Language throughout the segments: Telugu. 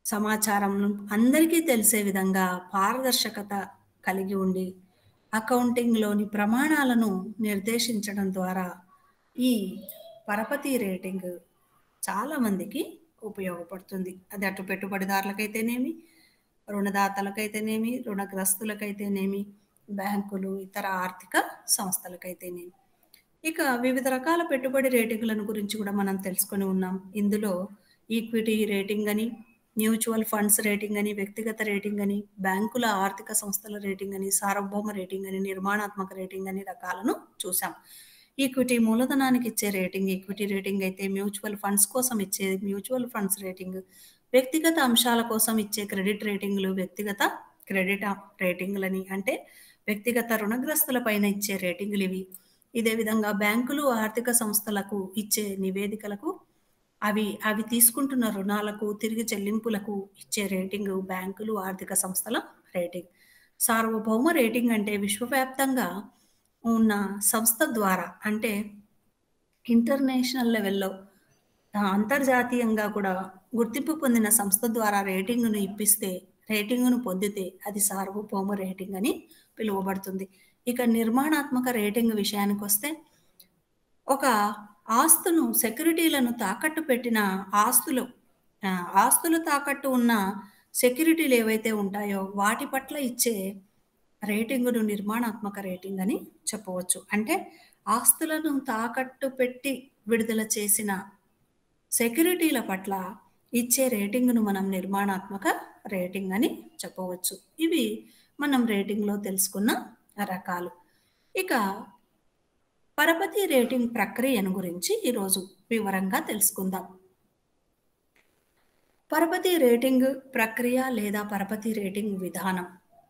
సమాచారం అందరికీ తెలిసే విధంగా పారదర్శకత కలిగి ఉండి అకౌంటింగ్లోని ప్రమాణాలను నిర్దేశించడం ద్వారా ఈ పరపతి రేటింగ్ చాలామందికి ఉపయోగపడుతుంది అది అటు పెట్టుబడిదారులకైతేనేమి రుణదాతలకైతేనేమి రుణగ్రస్తులకైతేనేమి బ్యాంకులు ఇతర ఆర్థిక సంస్థలకైతేనేమి ఇక వివిధ రకాల పెట్టుబడి రేటింగ్లను గురించి కూడా మనం తెలుసుకొని ఉన్నాం ఇందులో ఈక్విటీ రేటింగ్ అని మ్యూచువల్ ఫండ్స్ రేటింగ్ అని వ్యక్తిగత రేటింగ్ అని బ్యాంకుల ఆర్థిక సంస్థల రేటింగ్ అని సార్వభౌమ రేటింగ్ అని నిర్మాణాత్మక రేటింగ్ అని రకాలను చూసాం ఈక్విటీ మూలధనానికి ఇచ్చే రేటింగ్ ఈక్విటీ రేటింగ్ అయితే మ్యూచువల్ ఫండ్స్ కోసం ఇచ్చే మ్యూచువల్ ఫండ్స్ రేటింగ్ వ్యక్తిగత అంశాల కోసం ఇచ్చే క్రెడిట్ రేటింగ్లు వ్యక్తిగత క్రెడిట్ రేటింగ్లని అంటే వ్యక్తిగత రుణగ్రస్తుల పైన ఇచ్చే రేటింగ్లు ఇవి ఇదే విధంగా బ్యాంకులు ఆర్థిక సంస్థలకు ఇచ్చే నివేదికలకు అవి అవి తీసుకుంటున్న రుణాలకు తిరిగి చెల్లింపులకు ఇచ్చే రేటింగ్ బ్యాంకులు ఆర్థిక సంస్థల రేటింగ్ సార్వభౌమ రేటింగ్ అంటే విశ్వవ్యాప్తంగా ఉన్న సంస్థ ద్వారా అంటే ఇంటర్నేషనల్ లెవెల్లో అంతర్జాతీయంగా కూడా గుర్తింపు పొందిన సంస్థ ద్వారా రేటింగ్ను ఇప్పిస్తే రేటింగ్ను పొందితే అది సార్వభౌమ రేటింగ్ అని పిలువబడుతుంది ఇక నిర్మాణాత్మక రేటింగ్ విషయానికి వస్తే ఒక ఆస్తును సెక్యూరిటీలను తాకట్టు పెట్టిన ఆస్తులు ఆస్తులు తాకట్టు ఉన్న సెక్యూరిటీలు ఏవైతే ఉంటాయో వాటి పట్ల ఇచ్చే రేటింగును నిర్మాణాత్మక రేటింగ్ అని చెప్పవచ్చు అంటే ఆస్తులను తాకట్టు పెట్టి విడుదల చేసిన సెక్యూరిటీల పట్ల ఇచ్చే రేటింగ్ను మనం నిర్మాణాత్మక రేటింగ్ అని చెప్పవచ్చు ఇవి మనం రేటింగ్లో తెలుసుకున్న రకాలు ఇక పరపతి రేటింగ్ ప్రక్రియను గురించి ఈరోజు వివరంగా తెలుసుకుందాం పరపతి రేటింగ్ ప్రక్రియ లేదా పరపతి రేటింగ్ విధానం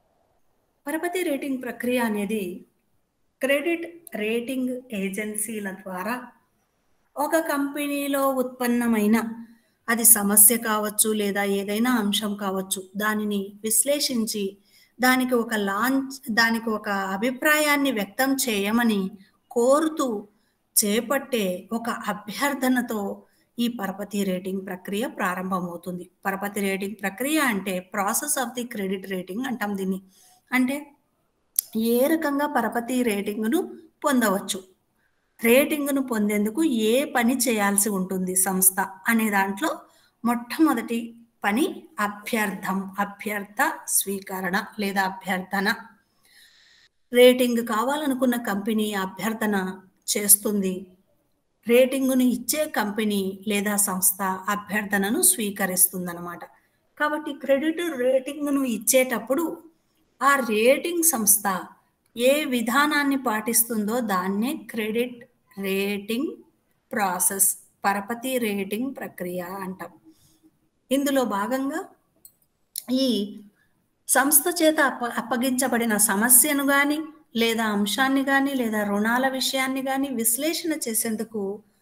పరపతి రేటింగ్ ప్రక్రియ అనేది క్రెడిట్ రేటింగ్ ఏజెన్సీల ద్వారా ఒక కంపెనీలో ఉత్పన్నమైన అది సమస్య కావచ్చు లేదా ఏదైనా అంశం కావచ్చు దానిని విశ్లేషించి దానికి ఒక లాంచ్ దానికి ఒక అభిప్రాయాన్ని వ్యక్తం చేయమని కోరుతూ చేపట్టే ఒక అభ్యర్థనతో ఈ పరపతి రేటింగ్ ప్రక్రియ ప్రారంభమవుతుంది పరపతి రేటింగ్ ప్రక్రియ అంటే process of the credit rating అంటాం దీన్ని అంటే ఏ రకంగా పరపతి రేటింగ్ను పొందవచ్చు రేటింగ్ను పొందేందుకు ఏ పని చేయాల్సి ఉంటుంది సంస్థ అనే దాంట్లో మొట్టమొదటి పని అభ్యర్థం అభ్యర్థ స్వీకరణ లేదా అభ్యర్థన రేటింగ్ కావాలనుకున్న కంపెనీ అభ్యర్థన చేస్తుంది రేటింగును ఇచ్చే కంపెనీ లేదా సంస్థ అభ్యర్థనను స్వీకరిస్తుందన్నమాట కాబట్టి క్రెడిట్ రేటింగ్ను ఇచ్చేటప్పుడు ఆ రేటింగ్ సంస్థ ఏ విధానాన్ని పాటిస్తుందో దాన్నే క్రెడిట్ రేటింగ్ ప్రాసెస్ పరపతి రేటింగ్ ప్రక్రియ అంటాం ఇందులో భాగంగా ఈ సంస్థ చేత అప్ప అప్పగించబడిన సమస్యను కానీ లేదా అంశాన్ని కానీ లేదా రుణాల విషయాన్ని కానీ విశ్లేషణ చేసేందుకు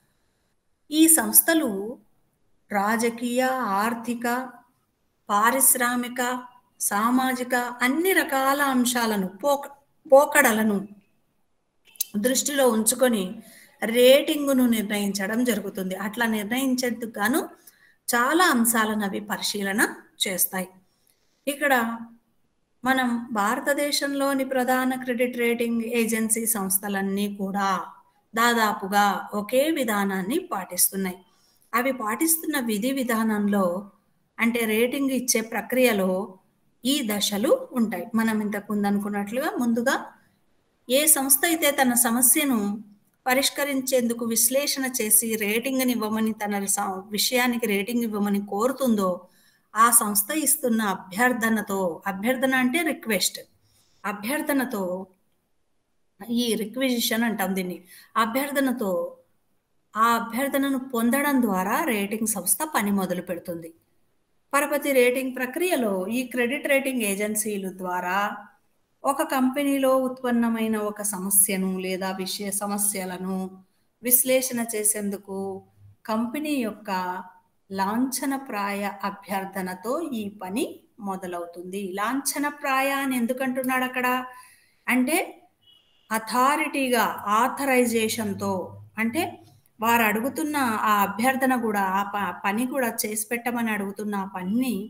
ఈ సంస్థలు రాజకీయ ఆర్థిక పారిశ్రామిక సామాజిక అన్ని రకాల అంశాలను పోక పోకడలను దృష్టిలో ఉంచుకొని రేటింగును నిర్ణయించడం జరుగుతుంది అట్లా నిర్ణయించేందుకు గాను చాలా అంశాలను అవి పరిశీలన చేస్తాయి ఇక్కడ మనం భారతదేశంలోని ప్రధాన క్రెడిట్ రేటింగ్ ఏజెన్సీ సంస్థలన్నీ కూడా దాదాపుగా ఒకే విధానాన్ని పాటిస్తున్నాయి అవి పాటిస్తున్న విధి విధానంలో అంటే రేటింగ్ ఇచ్చే ప్రక్రియలో ఈ దశలు ఉంటాయి మనం ఇంతకు ముందు అనుకున్నట్లుగా ముందుగా ఏ సంస్థ అయితే తన సమస్యను పరిష్కరించేందుకు విశ్లేషణ చేసి రేటింగ్ని ఇవ్వమని తన విషయానికి రేటింగ్ ఇవ్వమని కోరుతుందో ఆ సంస్థ ఇస్తున్న అభ్యర్థనతో అభ్యర్థన అంటే రిక్వెస్ట్ అభ్యర్థనతో ఈ రిక్విజిషన్ అంటాం దీన్ని అభ్యర్థనతో ఆ అభ్యర్థనను పొందడం ద్వారా రేటింగ్ సంస్థ పని మొదలు పెడుతుంది పరపతి రేటింగ్ ప్రక్రియలో ఈ క్రెడిట్ రేటింగ్ ఏజెన్సీలు ద్వారా ఒక కంపెనీలో ఉత్పన్నమైన ఒక సమస్యను లేదా విషయ సమస్యలను విశ్లేషణ చేసేందుకు కంపెనీ యొక్క లాంఛనప్రాయ అభ్యర్థనతో ఈ పని మొదలవుతుంది లాంఛనప్రాయ అని ఎందుకంటున్నాడు అక్కడ అంటే అథారిటీగా ఆథరైజేషన్తో అంటే వారు అడుగుతున్న ఆ అభ్యర్థన కూడా ఆ పని కూడా చేసి పెట్టమని అడుగుతున్న ఆ పనిని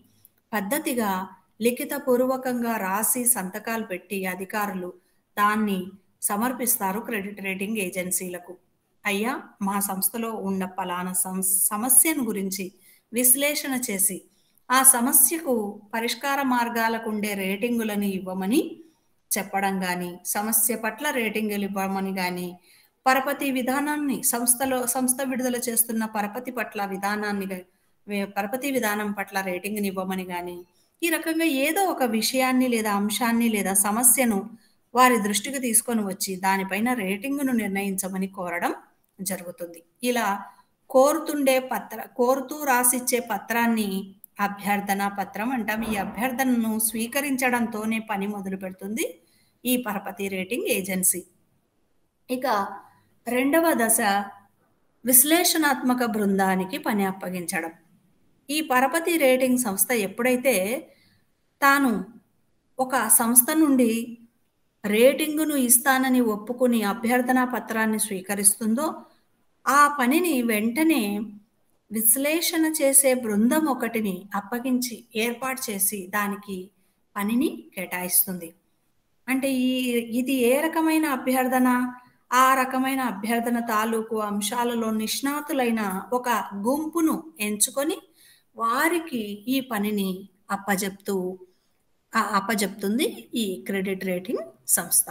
పద్ధతిగా లిఖితపూర్వకంగా రాసి సంతకాలు పెట్టి అధికారులు దాన్ని సమర్పిస్తారు క్రెడిట్ రేటింగ్ ఏజెన్సీలకు అయ్యా మా సంస్థలో ఉన్న పలానా సమస్యను గురించి విశ్లేషణ చేసి ఆ సమస్యకు పరిష్కార మార్గాలకు ఉండే రేటింగులను ఇవ్వమని చెప్పడం కానీ సమస్య పట్ల రేటింగులు ఇవ్వమని కానీ పరపతి విధానాన్ని సంస్థలో సంస్థ విడుదల చేస్తున్న పరపతి పట్ల విధానాన్ని పరపతి విధానం పట్ల రేటింగ్ని ఇవ్వమని కానీ ఈ రకంగా ఏదో ఒక విషయాన్ని లేదా అంశాన్ని లేదా సమస్యను వారి దృష్టికి తీసుకొని వచ్చి దానిపైన రేటింగ్ను నిర్ణయించమని కోరడం జరుగుతుంది ఇలా కోరుతుండే పత్ర కోరుతూ రాసిచ్చే పత్రాన్ని అభ్యర్థన పత్రం అంటాం ఈ అభ్యర్థనను స్వీకరించడంతోనే పని మొదలు పెడుతుంది ఈ పరపతి రేటింగ్ ఏజెన్సీ ఇక రెండవ దశ విశ్లేషణాత్మక బృందానికి పని అప్పగించడం ఈ పరపతి రేటింగ్ సంస్థ ఎప్పుడైతే తాను ఒక సంస్థ నుండి రేటింగును ఇస్తానని ఒప్పుకుని అభ్యర్థనా పత్రాన్ని స్వీకరిస్తుందో ఆ పనిని వెంటనే విశ్లేషణ చేసే బృందం ఒకటిని అప్పగించి ఏర్పాటు చేసి దానికి పనిని కేటాయిస్తుంది అంటే ఈ ఇది ఏ రకమైన అభ్యర్థన ఆ రకమైన అభ్యర్థన తాలూకు అంశాలలో నిష్ణాతులైన ఒక గుంపును ఎంచుకొని వారికి ఈ పనిని అప్పజెప్తూ అప్పజెప్తుంది ఈ క్రెడిట్ రేటింగ్ సంస్థ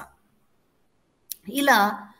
ఇలా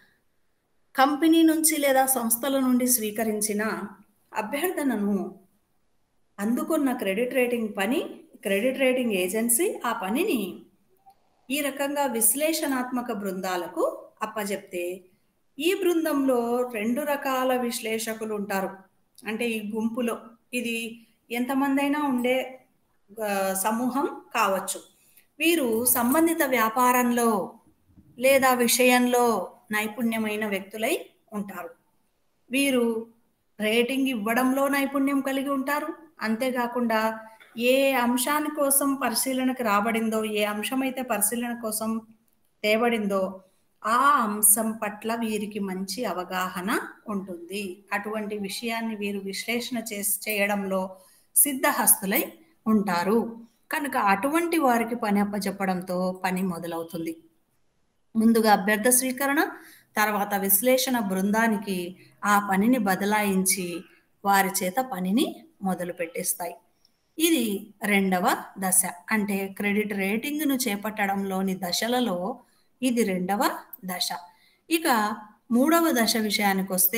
కంపెనీ నుంచి లేదా సంస్థల నుండి స్వీకరించిన అభ్యర్థనను అందుకున్న క్రెడిట్ రేటింగ్ పని క్రెడిట్ రేటింగ్ ఏజెన్సీ ఆ పనిని ఈ రకంగా విశ్లేషణాత్మక బృందాలకు అప్పజెప్తే ఈ బృందంలో రెండు రకాల విశ్లేషకులు ఉంటారు అంటే ఈ గుంపులో ఇది ఎంతమంది అయినా ఉండే సమూహం కావచ్చు వీరు సంబంధిత వ్యాపారంలో లేదా విషయంలో నైపుణ్యమైన వ్యక్తులై ఉంటారు వీరు రేటింగ్ ఇవ్వడంలో నైపుణ్యం కలిగి ఉంటారు అంతేకాకుండా ఏ అంశాని కోసం పరిశీలనకు రాబడిందో ఏ అంశం అయితే పరిశీలన కోసం తేబడిందో ఆ అంశం పట్ల వీరికి మంచి అవగాహన ఉంటుంది అటువంటి విషయాన్ని వీరు విశ్లేషణ చేసి చేయడంలో సిద్ధహస్తులై ఉంటారు కనుక అటువంటి వారికి పని అప్పచెప్పడంతో పని మొదలవుతుంది ముందుగా అభ్యర్థ స్వీకరణ తర్వాత విశ్లేషణ బృందానికి ఆ పనిని బదలాయించి వారి చేత పనిని మొదలు పెట్టేస్తాయి ఇది రెండవ దశ అంటే క్రెడిట్ రేటింగ్ను చేపట్టడంలోని దశలలో ఇది రెండవ దశ ఇక మూడవ దశ విషయానికి వస్తే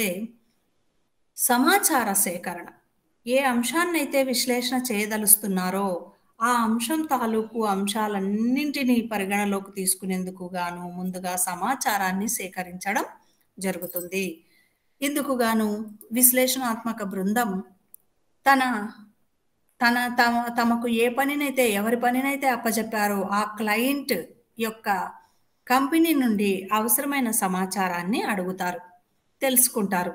సమాచార సేకరణ ఏ అంశాన్నైతే విశ్లేషణ చేయదలుస్తున్నారో ఆ అంశం తాలూకు అంశాలన్నింటినీ పరిగణలోకి తీసుకునేందుకు గాను ముందుగా సమాచారాన్ని సేకరించడం జరుగుతుంది ఇందుకు గాను విశ్లేషణాత్మక బృందం తన తన తమ తమకు ఏ పనినైతే ఎవరి పనినైతే అప్పచెప్పారో ఆ క్లయింట్ యొక్క కంపెనీ నుండి అవసరమైన సమాచారాన్ని అడుగుతారు తెలుసుకుంటారు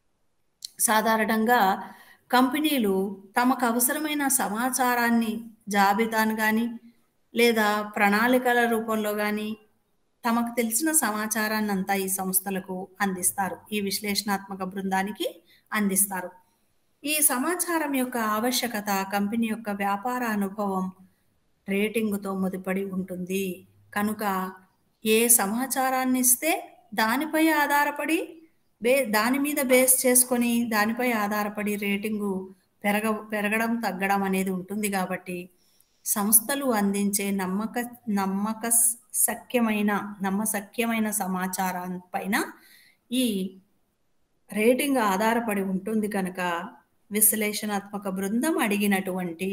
సాధారణంగా కంపెనీలు తమకు అవసరమైన సమాచారాన్ని జాబితాను కానీ లేదా ప్రణాళికల రూపంలో కానీ తమకు తెలిసిన సమాచారాన్ని అంతా ఈ సంస్థలకు అందిస్తారు ఈ విశ్లేషణాత్మక బృందానికి అందిస్తారు ఈ సమాచారం యొక్క ఆవశ్యకత కంపెనీ యొక్క వ్యాపార అనుభవం రేటింగుతో ముడిపడి ఉంటుంది కనుక ఏ సమాచారాన్ని ఇస్తే దానిపై ఆధారపడి బే దాని మీద బేస్ చేసుకొని దానిపై ఆధారపడి రేటింగు పెరగ పెరగడం తగ్గడం అనేది ఉంటుంది కాబట్టి సంస్థలు అందించే నమ్మక నమ్మక సఖ్యమైన నమ్మసఖ్యమైన సమాచారం పైన ఈ రేటింగ్ ఆధారపడి ఉంటుంది కనుక విశ్లేషణాత్మక బృందం అడిగినటువంటి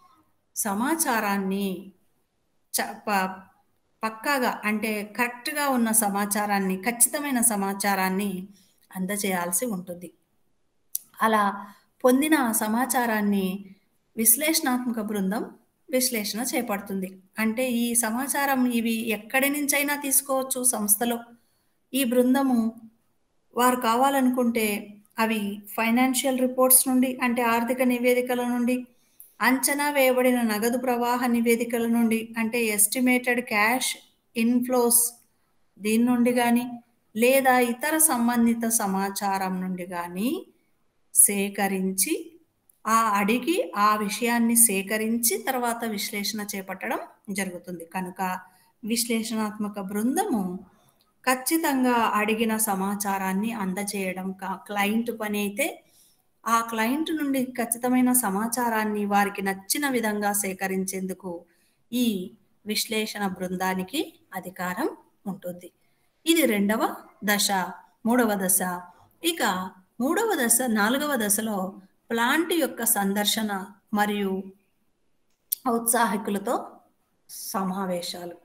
సమాచారాన్ని చ ప- పక్కాగా అంటే కరెక్ట్గా ఉన్న సమాచారాన్ని ఖచ్చితమైన సమాచారాన్ని అందజేయాల్సి ఉంటుంది అలా పొందిన ఆ సమాచారాన్ని విశ్లేషణాత్మక బృందం విశ్లేషణ చేపడుతుంది అంటే ఈ సమాచారం ఇవి ఎక్కడి నుంచైనా తీసుకోవచ్చు సంస్థలో ఈ బృందము వారు కావాలనుకుంటే అవి ఫైనాన్షియల్ రిపోర్ట్స్ నుండి అంటే ఆర్థిక నివేదికల నుండి అంచనా వేయబడిన నగదు ప్రవాహ నివేదికల నుండి అంటే ఎస్టిమేటెడ్ క్యాష్ ఇన్ఫ్లోస్ దీని నుండి కానీ లేదా ఇతర సంబంధిత సమాచారం నుండి కానీ సేకరించి ఆ అడిగి ఆ విషయాన్ని సేకరించి తర్వాత విశ్లేషణ చేపట్టడం జరుగుతుంది. కనుక విశ్లేషణాత్మక బృందము ఖచ్చితంగా అడిగిన సమాచారాన్ని అందజేయడం క క్లయింట్ పనైతే ఆ క్లయింట్ నుండి ఖచ్చితమైన సమాచారాన్ని వారికి నచ్చిన విధంగా సేకరించేందుకు ఈ విశ్లేషణ బృందానికి అధికారం ఉంటుంది. ఇది రెండవ దశ. మూడవ దశ. ఇక మూడవ దశ నాలుగవ దశలో ప్లాంట్ యొక్క సందర్శన మరియు ఔత్సాహికులతో సమావేశాలు.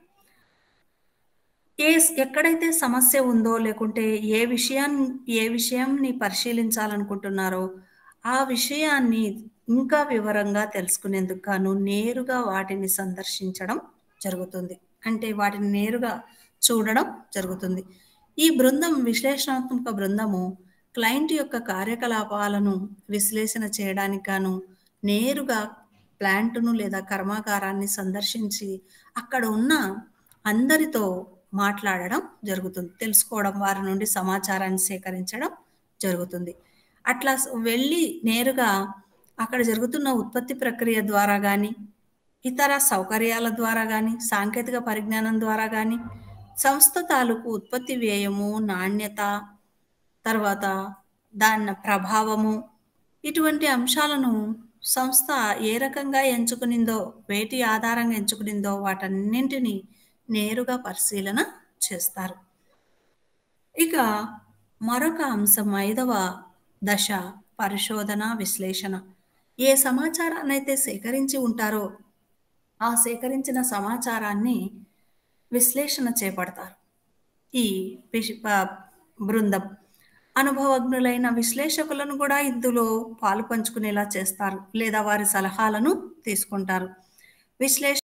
ఏస్ ఎక్కడైతే సమస్య ఉందో లేకుంటే ఏ విషయాన్ ఏ విషయంని పరిశీలించాలనుకుంటున్నారో ఆ విషయాన్ని ఇంకా వివరంగా తెలుసుకునేందుకు గాను నేరుగా వాటిని సందర్శించడం జరుగుతుంది. అంటే వాటిని నేరుగా చూడడం జరుగుతుంది. ఈ బృందం విశ్లేషణాత్మక బృందము క్లయింట్ యొక్క కార్యకలాపాలను విశ్లేషణ చేయడానికి గాను నేరుగా ప్లాంట్‌ను లేదా కర్మాగారాన్ని సందర్శించి అక్కడ ఉన్న అందరితో మాట్లాడడం జరుగుతుంది. తెలుసుకోవడం వారి నుండి సమాచారాన్ని సేకరించడం జరుగుతుంది. అట్లా స్ వెళ్ళి నేరుగా అక్కడ జరుగుతున్న ఉత్పత్తి ప్రక్రియ ద్వారా గాని, ఇతర సౌకర్యాల ద్వారా గాని, సాంకేతిక పరిజ్ఞానం ద్వారా గాని, సంస్థ తాలూకు ఉత్పత్తి వ్యయము, నాణ్యత, తర్వాత దాని ప్రభావము ఇటువంటి అంశాలను సంస్థ ఏ రకంగా ఎంచుకునిందో, వేటి ఆధారంగా ఎంచుకునిందో వాటన్నింటిని నేరుగా పరిశీలన చేస్తారు. ఇక మరొక అంశం ఐదవ దశ పరిశోధన, విశ్లేషణ. ఏ సమాచారాన్నైతే సేకరించి ఉంటారో ఆ సేకరించిన సమాచారాన్ని విశ్లేషణ చేపడతారు. ఈ విష్ ప బృందం. అనుభవజ్ఞులైన విశ్లేషకులను కూడా ఇందులో పాలు పంచుకునేలా చేస్తారు. లేదా వారి సలహాలను తీసుకుంటారు. విశ్లేష